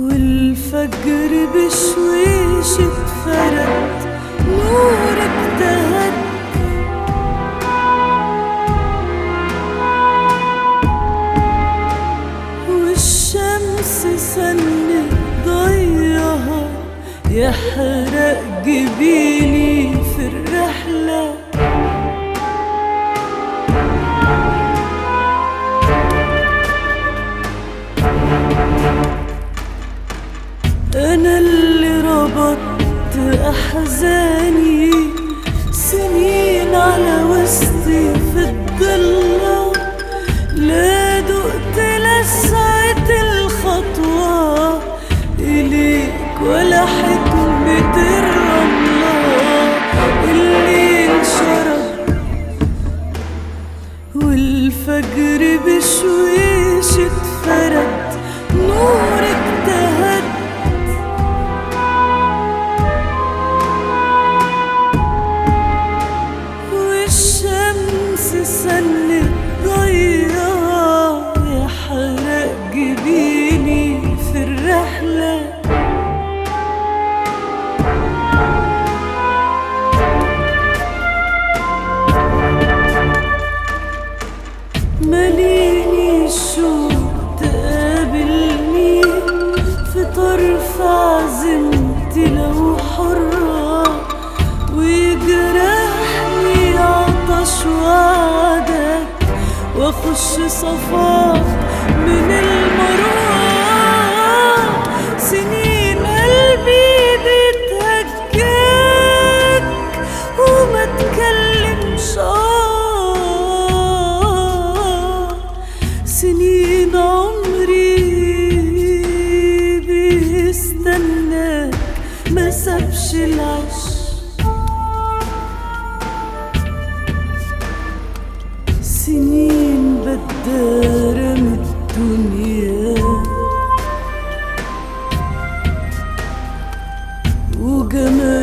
والفجر بشويش اتفرد نورك تهد والشمس سنت ضيها يحرق جبيني في الرحلة أنا اللي ربطت أحزاني سنين على وسطي في الضلة لا دقت لسعة الخطوة إليك ولا حكمة الرملة اللي انشرب والفجر بشويش اتفرد نورك تهد والشمس سنت ضيها يحرق جبيني في الرحلة مليني الشوق تقابلني في طرف عزمتي لو حرة ويجرحني عطش وعدك واخش صفاك من المرار سنين قلبي بتهجاك وما تكلمش آه سنين عمري بيستناك ما سابش العش سنين بدارة من الدنيا وجمال